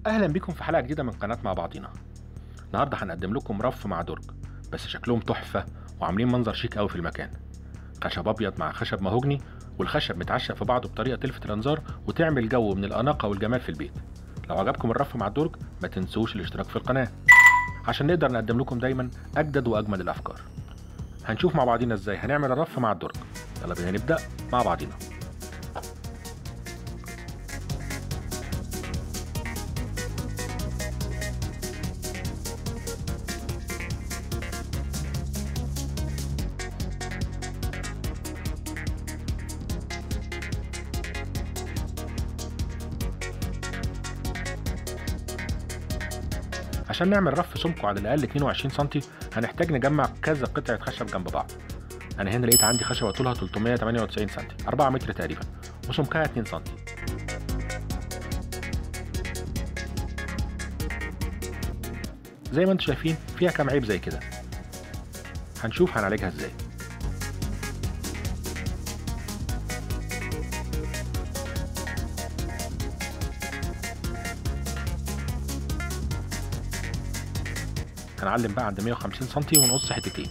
اهلا بيكم في حلقه جديده من قناه مع بعضينا النهارده هنقدم لكم رف مع درج بس شكلهم تحفه وعاملين منظر شيك قوي في المكان خشب ابيض مع خشب مهوجني والخشب متعشق في بعضه بطريقه تلفت الانظار وتعمل جو من الاناقه والجمال في البيت لو عجبكم الرف مع الدرج ما تنسوش الاشتراك في القناه عشان نقدر نقدم لكم دايما اجدد واجمل الافكار هنشوف مع بعضينا ازاي هنعمل الرف مع الدرج يلا بينا نبدا مع بعضينا عشان نعمل رف سمكه على الاقل 22 سم هنحتاج نجمع كذا قطعه خشب جنب بعض انا هنا لقيت عندي خشبه طولها 398 سم 4 متر تقريبا وسمكها 2 سم زي ما انتم شايفين فيها كام عيب زي كده هنشوف هنعالجها ازاي هنعلم بقى عند 150 سم ونقص حتتين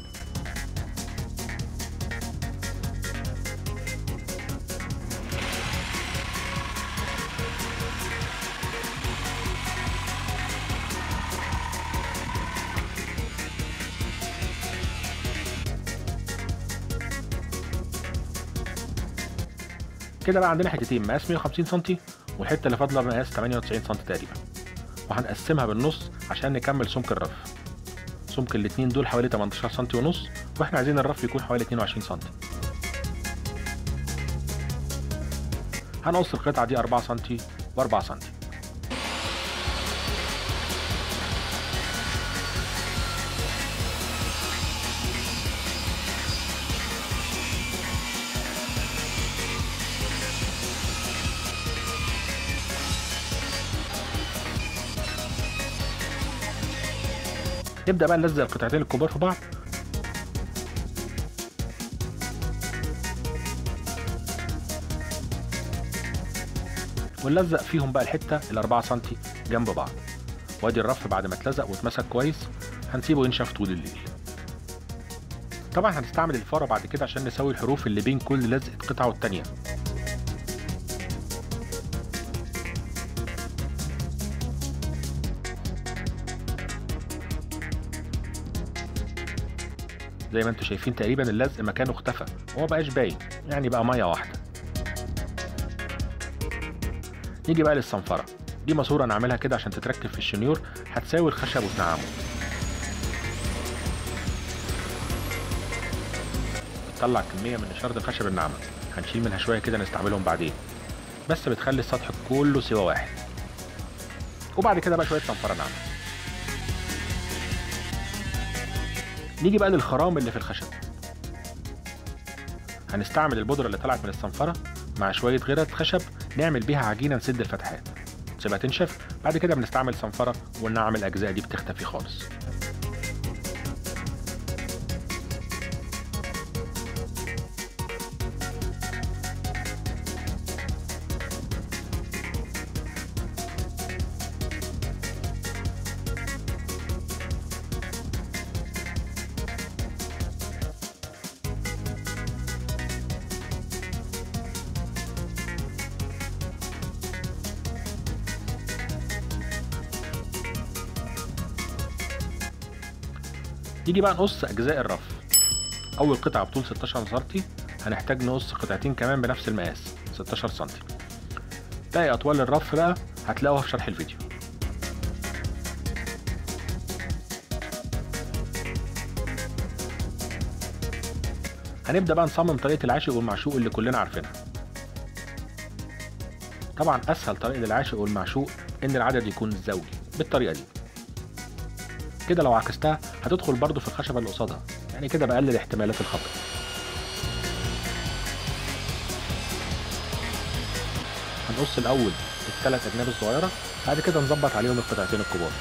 كده بقى عندنا حتتين مقاس 150 سم والحته اللي فاضله مقاس 98 سم تقريبا وهنقسمها بالنص عشان نكمل سمك الرف سمك الاتنين دول حوالي 18 سم ونص واحنا عايزين الرف يكون حوالي 22 سم هنقص القطعه دي 4 سم و4 سم نبدا بقى نلزق القطعتين الكبار في بعض ونلزق فيهم بقى الحته ال 4 سم جنب بعض وادي الرف بعد ما اتلزق واتمسك كويس هنسيبه ينشف طول الليل طبعا هنستعمل الفاره بعد كده عشان نسوي الحروف اللي بين كل لزقه قطعه والتانيه زي ما انتم شايفين تقريبا اللزق مكانه اختفى وما بقاش باين يعني بقى ميه واحده نيجي بقى للصنفره دي ماسوره انا عاملها كده عشان تتركب في الشنيور هتساوي الخشب وتنعمه بتطلع كميه من نشاره الخشب الناعمه هنشيل منها شويه كده نستعملهم بعدين بس بتخلي السطح كله سوا واحد وبعد كده بقى شويه صنفره ناعمه نيجي بقى للخرام اللي في الخشب هنستعمل البودرة اللي طلعت من الصنفرة مع شوية غيرة خشب نعمل بيها عجينة نسد الفتحات نسيبها تنشف بعد كده بنستعمل صنفرة ونعمل الأجزاء دي بتختفي خالص نيجي بقى نقص اجزاء الرف اول قطعه بطول 16 سم هنحتاج نقص قطعتين كمان بنفس المقاس 16 سم باقي اطوال الرف بقى هتلاقوها في شرح الفيديو هنبدا بقى نصمم طريقه العاشق والمعشوق اللي كلنا عارفينها طبعا اسهل طريقه للعاشق والمعشوق ان العدد يكون زوجي بالطريقه دي كده لو عكستها هتدخل برضو في الخشبة اللي قصادها يعني كده بقلل احتمالات الخطأ هنقص الأول الثلاث أجناب الصغيرة بعد كده نظبط عليهم القطعتين الكبار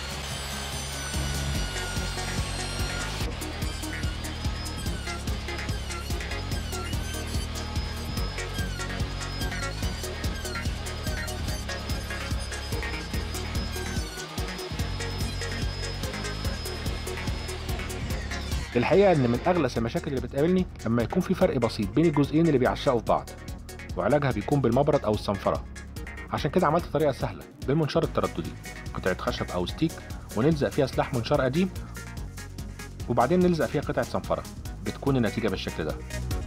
الحقيقه ان من اغلس المشاكل اللي بتقابلني لما يكون في فرق بسيط بين الجزئين اللي بيعشقوا في بعض وعلاجها بيكون بالمبرد او الصنفره عشان كده عملت طريقه سهله بالمنشار الترددي قطعه خشب او ستيك ونلزق فيها سلاح منشار قديم وبعدين نلزق فيها قطعه صنفره بتكون النتيجه بالشكل ده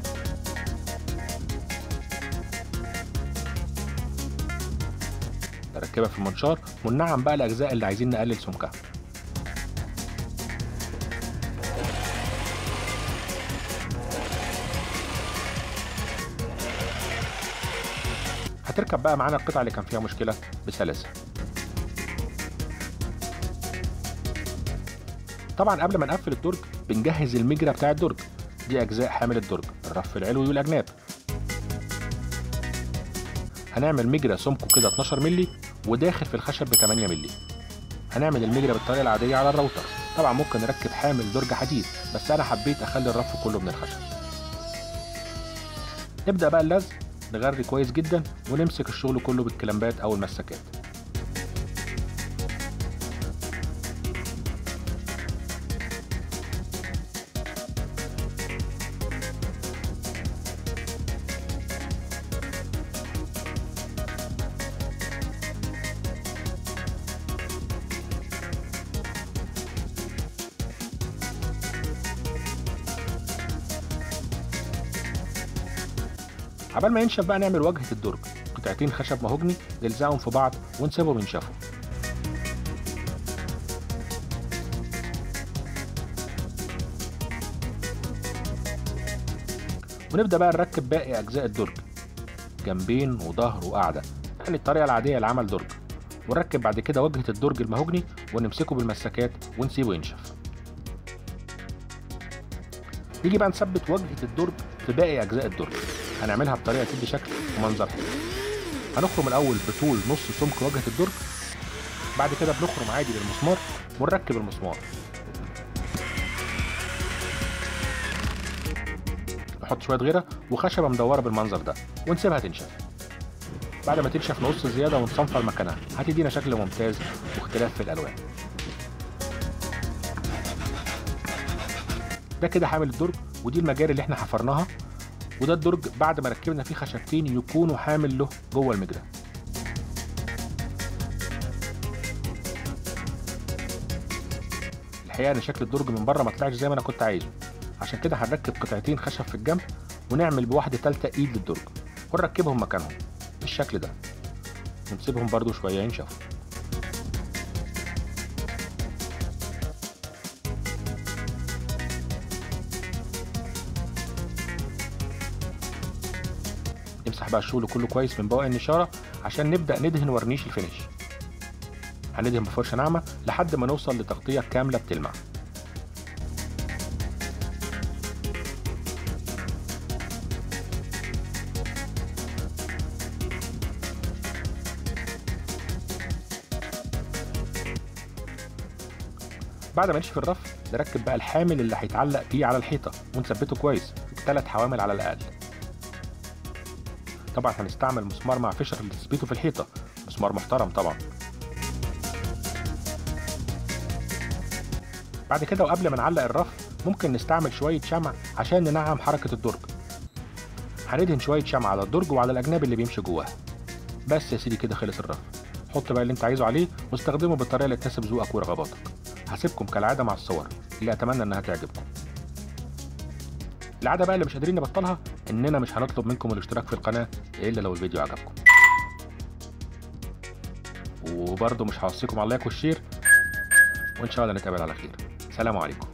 نركبها في المنشار وننعم بقى الاجزاء اللي عايزين نقلل سمكها هتركب بقى معانا القطعة اللي كان فيها مشكلة بسلاسة طبعا قبل ما نقفل الدرج بنجهز المجرى بتاع الدرج دي أجزاء حامل الدرج الرف العلوي والأجناب هنعمل مجرى سمكه كده 12 مللي وداخل في الخشب ب 8 مللي هنعمل المجرى بالطريقة العادية على الراوتر طبعا ممكن نركب حامل درج حديد بس أنا حبيت أخلي الرف كله من الخشب نبدأ بقى اللزق نغري كويس جدا ونمسك الشغل كله بالكلامبات او المسكات عبال ما ينشف بقى نعمل واجهة الدرج قطعتين خشب مهوجني نلزقهم في بعض ونسيبهم ينشفوا ونبدأ بقى نركب باقي أجزاء الدرج جنبين وظهر وقاعدة يعني الطريقة العادية لعمل درج ونركب بعد كده واجهة الدرج المهوجني ونمسكه بالمسكات ونسيبه ينشف نيجي بقى نثبت واجهة الدرج في باقي أجزاء الدرج هنعملها بطريقه تدي شكل ومنظر حلو هنخرم الاول بطول نص سمك واجهه الدرج بعد كده بنخرم عادي بالمسمار ونركب المسمار نحط شويه غيره وخشبه مدوره بالمنظر ده ونسيبها تنشف بعد ما تنشف نقص زياده ونصنفر مكانها هتدينا شكل ممتاز واختلاف في الالوان ده كده حامل الدرج ودي المجاري اللي احنا حفرناها وده الدرج بعد ما ركبنا فيه خشبتين يكونوا حامل له جوه المجرى الحقيقه ان شكل الدرج من بره ما طلعش زي ما انا كنت عايزه عشان كده هنركب قطعتين خشب في الجنب ونعمل بواحده تالته ايد للدرج ونركبهم مكانهم بالشكل ده ونسيبهم برضو شويه ينشفوا نمسح بقى الشغل كله كويس من بواقي النشاره عشان نبدا ندهن ورنيش الفينش هندهن بفرشه ناعمه لحد ما نوصل لتغطيه كامله بتلمع بعد ما نشف الرف نركب بقى الحامل اللي هيتعلق بيه على الحيطه ونثبته كويس بثلاث حوامل على الاقل طبعا هنستعمل مسمار مع فشر لتثبيته في الحيطة مسمار محترم طبعا بعد كده وقبل ما نعلق الرف ممكن نستعمل شوية شمع عشان ننعم حركة الدرج هندهن شوية شمع على الدرج وعلى الأجناب اللي بيمشي جواها بس يا سيدي كده خلص الرف حط بقى اللي انت عايزه عليه واستخدمه بالطريقة اللي تناسب ذوقك ورغباتك هسيبكم كالعادة مع الصور اللي أتمنى إنها تعجبكم العادة بقى اللي مش قادرين نبطلها إننا مش هنطلب منكم الاشتراك في القناة إلا لو الفيديو عجبكم وبرضه مش هوصيكم على اللايك والشير وإن شاء الله نتقابل على خير سلام عليكم